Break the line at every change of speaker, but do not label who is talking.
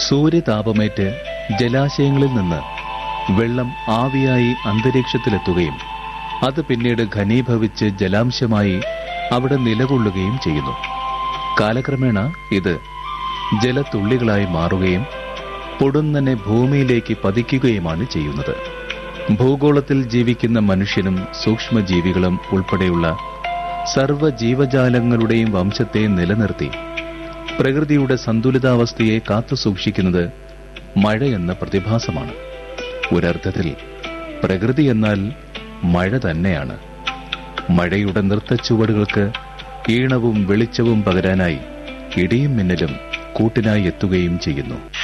സൂര്യതാപമേറ്റ് ജലാശയങ്ങളിൽ നിന്ന് വെള്ളം ആവിയായി അന്തരീക്ഷത്തിലെത്തുകയും അത് പിന്നീട് ഘനീഭവിച്ച് ജലാംശമായി അവിടെ നിലകൊള്ളുകയും ചെയ്യുന്നു കാലക്രമേണ ഇത് ജലത്തുള്ളികളായി മാറുകയും പൊടുന്നനെ ഭൂമിയിലേക്ക് പതിക്കുകയുമാണ് ചെയ്യുന്നത് ഭൂഗോളത്തിൽ ജീവിക്കുന്ന മനുഷ്യനും സൂക്ഷ്മജീവികളും ഉൾപ്പെടെയുള്ള സർവ്വ ജീവജാലങ്ങളുടെയും വംശത്തെ നിലനിർത്തി പ്രകൃതിയുടെ സന്തുലിതാവസ്ഥയെ കാത്തുസൂക്ഷിക്കുന്നത് മഴയെന്ന പ്രതിഭാസമാണ് ഒരർത്ഥത്തിൽ പ്രകൃതി എന്നാൽ മഴ തന്നെയാണ് മഴയുടെ നൃത്തച്ചുവടുകൾക്ക് ഈണവും വെളിച്ചവും പകരാനായി ഇടിയും മിന്നലും കൂട്ടിനായി എത്തുകയും ചെയ്യുന്നു